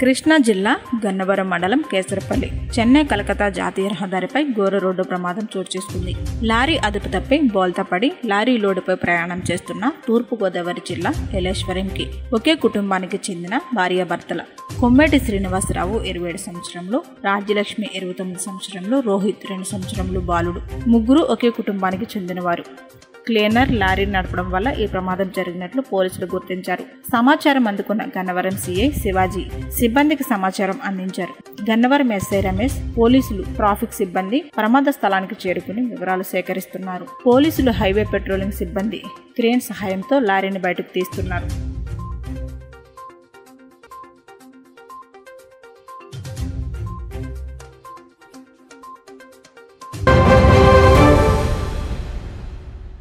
కృష్ణా జిల్లా గన్నవరం మండలం కేసరపల్లి చెన్నై కలకత్తా జాతీయ రహదారిపై ఘోర రోడ్డు ప్రమాదం చోటు చేసుకుంది లారీ అదుపు తప్పి బోల్తా పడి లారీ లోడుపై ప్రయాణం చేస్తున్న తూర్పుగోదావరి జిల్లా ఎలేశ్వరంకి ఒకే కుటుంబానికి చెందిన భార్యాభర్తల కొమ్మేటి శ్రీనివాసరావు ఇరవై ఏడు సంవత్సరంలో రాజ్యలక్ష్మి ఇరవై తొమ్మిది సంవత్సరంలో రోహిత్ రెండు సంవత్సరంలో బాలుడు ముగ్గురు ఒకే కుటుంబానికి చెందినవారు క్లీనర్ లారీ నడపడం వల్ల ఈ ప్రమాదం జరిగినట్లు పోలీసులు గుర్తించారు సమాచారం అందుకున్న గన్నవరం సీఐ శివాజీ సిబ్బందికి సమాచారం అందించారు గన్నవరం ఎస్ఐ రమేష్ పోలీసులు ట్రాఫిక్ సిబ్బంది ప్రమాద స్థలానికి చేరుకుని వివరాలు సేకరిస్తున్నారు పోలీసులు హైవే పెట్రోలింగ్ సిబ్బంది క్రేన్ సహాయంతో లారీని బయటకు తీస్తున్నారు